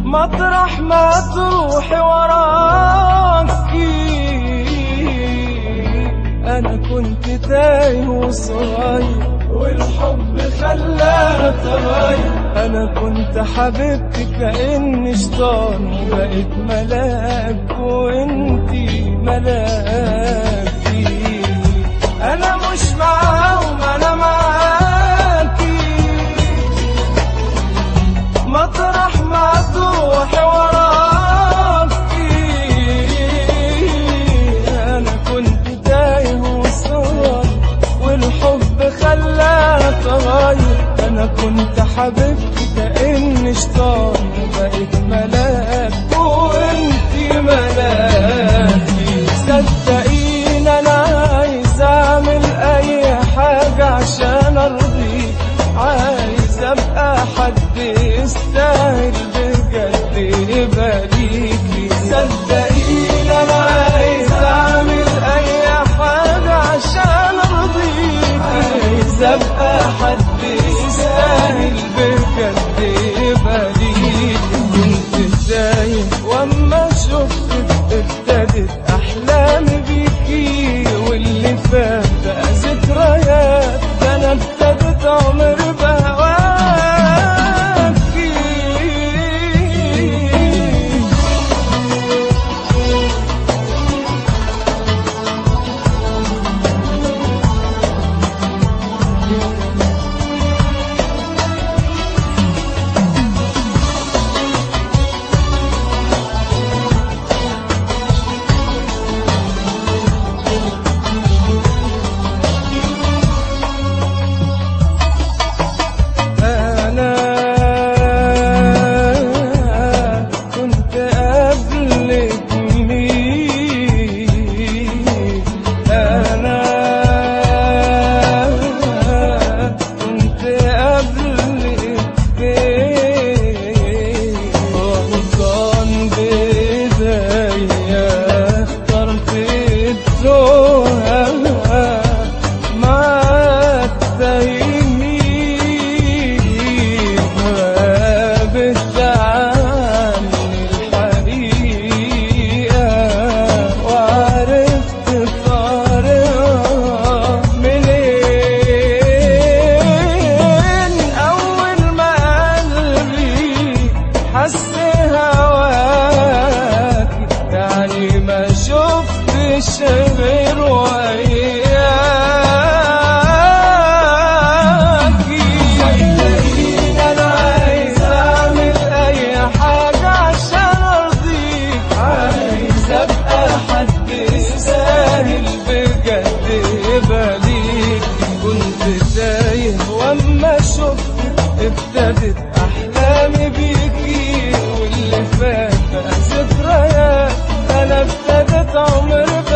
مطرح ما تروحي وراكي انا كنت تايه وصغير والحب خلاها تغير انا كنت حبيبتي كاني شيطان وبقيت ملاك وانتي ملاكي انا مش معاهم انا معاكي مطرح ما تروحي وراكي انا كنت تايه وصغير والحب خلاها تغير انا كنت حبيبتي كاني شيطان وبقيت ملاك وانتي ملاكي صدقيني انا عايز اعمل اي حاجه عشان ارضيك عايز ابقى حد يستاهل بجد يبقى ليكي صدقيني انا عايز اعمل اي حاجه عشان ارضيك عايز ابقى حد يستاهل بجد يبقى ليكي كنت تايه واما شفتك ابتدت احلامي بيكي واللي فات بقى ذكريات ده انا ابتدت عمر بهواكي أنا كنت قبلك مين أنا كنت قبلك فين وكان بداية اخترت التوهة مع التهيمين غابت عني الحقيقة وعرفت طريقها منين أول ما قلبي حس هواكي يعني ما شفتش غير وياكي صدقيني انا عايز اعمل اي حاجة عشان ارضيك عايز ابقى حد يستاهل بجد يبقى ليك كنت تايه واما شفتك ابتدت احلامي بيكي واللي فات بقى ذكريات انا ابتدت عمر